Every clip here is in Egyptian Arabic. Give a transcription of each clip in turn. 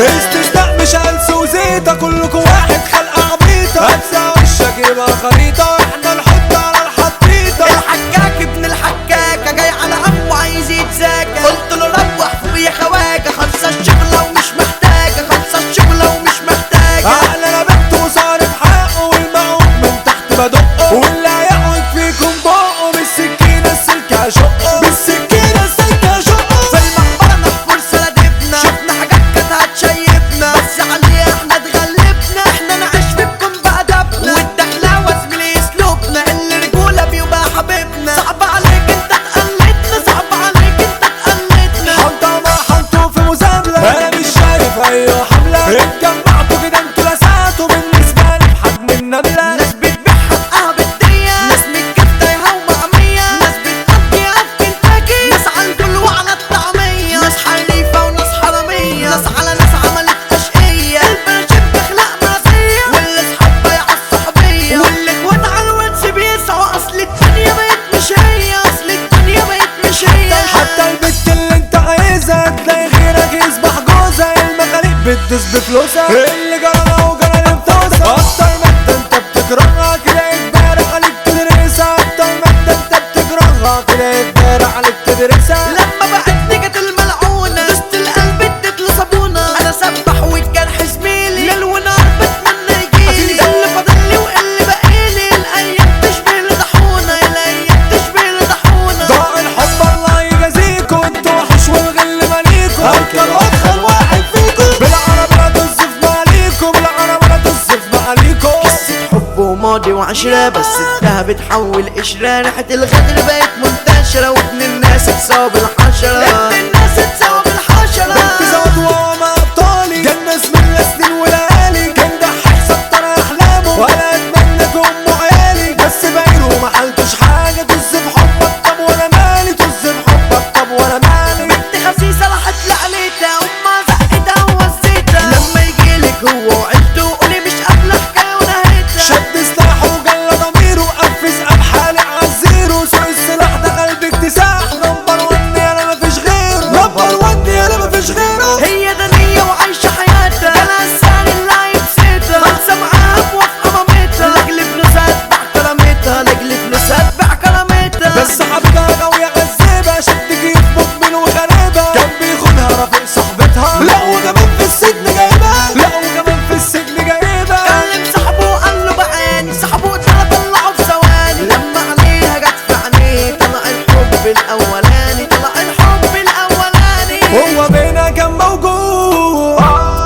استثناء مش هلس وزيطة كلكوا واحد خلقة عبيطة هتسع وشك يبقى خريطة احنا نحط على الحطيطة الحكاك ابن الحكاكة جاي على عمو عايز يتزاكى قلت له روح فوق يا خواجة خلصة الشغلة ومش محتاجة خلصة الشغلة ومش محتاجة احنا انا بنت وصارف حقه والمقوم من تحت بدقه واللي هيقعد فيكم بقه بالسكينة السلك هشقه بالسكينة السلك هشقه في المقبرة نحفر سندبنا شفنا حاجات كانت هتشيبنا بس عليها احنا اتغلبنا احنا نعيش فيكم بأدبنا والدخلاوة زميلي اسلوبنا اللي رجولة بيبقى حبيبنا صعب عليك انت تقلدنا صعب عليك انت تقلدنا حنطة ما حنطوا في مزاملة انا مش شايف اي حملة اتجمعتوا كده انتوا لسعتوا بالنسبة لي بحجم النملة ناس بتبيع حقها بالدية ناس متكتايها ومعمية ناس بتقضيها في كنتاكي ناس على الفول وعلى الطعمية ناس حريفة وناس حرامية ناس على ناس عملت أشقية البرشيد بخلق مرضية واللي صحاب بايع الصحوبية واللي اخوات على الواتس بيسعوا أصل الدنيا بقت مش هي أصل الدنيا بقت مش هي حتى البت اللي انت عايزها تلاقي غيرك يصبح جوزها المخاليق بتدوس بفلوسها اللي جرى وجرى اللي بتوسع اكتر مادة انت بتكرهها كده اجباري عليك تدرسها اكتر مادة انت بتكرهها كده اجباري عليك تدرسها لما بقت نجت الملعونة دوست القلب اديت له صابونة انا سبح والجرح زميلي ليل ونهار بتمنى يجيلي ده اللي فاضل لي واللي باقيلي الايام تشبه لطاحونة الايام تشبه لطاحونة ضاع الحب الله يجازيكوا انتوا وحش والغل ماليكوا هلكل وادخل واحد فيكوا بالعربي لا تصف ماليكوا بالعربي لا تصف ماليكوا قصة حب وماضي وعشرة بس الدهب اتحول قشرة ريحة الغدر بقت منتشرة وابن الناس اتساوى بالحشرة ابن الناس اتساوى بالحشرة بنت زود وما ابطالي جنة من سنين وليالي كان دحيح سطر احلامه ولا اتمنى ام عيالي بس باينه ما حلتش حاجه طز بحبك طب وانا مالي طز بحبك طب وانا مالي بنت خسيسة راحت لعليتها أمها زقتها ووزيتها لما يجيلك هو وعيلته قولي مش قابلة حكاية ونهايتها شد سلاحه وجلى ضميره وقفز بحالي عالزيرو سوق السلاح دخل باكتساح نمبر ون انا مفيش غيره نمبر ون انا مفيش غيره هي دنية وعايشة حياتها جالها السهل اللي هيبسطها خالصة معاها موافقة مامتها لاجل فلوسها اتباع كرامتها لاجل فلوسها اتباع كرامتها بس حبيبها قوي عذبها شد جيب مقبل وغلابها كان بيخونها رفيق صاحبتها لا وكمان في السجن جايبها لا وكمان في السجن جايبها كلم صاحبه وقال له بعاني صاحبه طلع طلعه في ثواني لما عليها جت في عينيه طلع الحب الاولاني طلع الحب الاولاني هو بينا كان موجود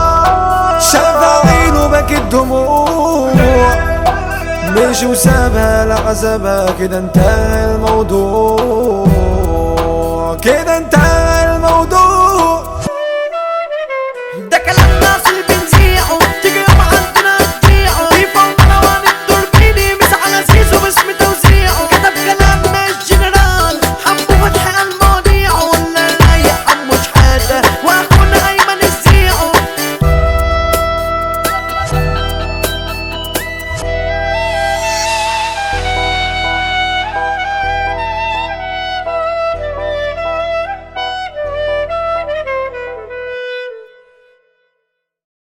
شاف عينه بكت دموع مش وسابها لعذابها كده انتهى الموضوع كده انتهى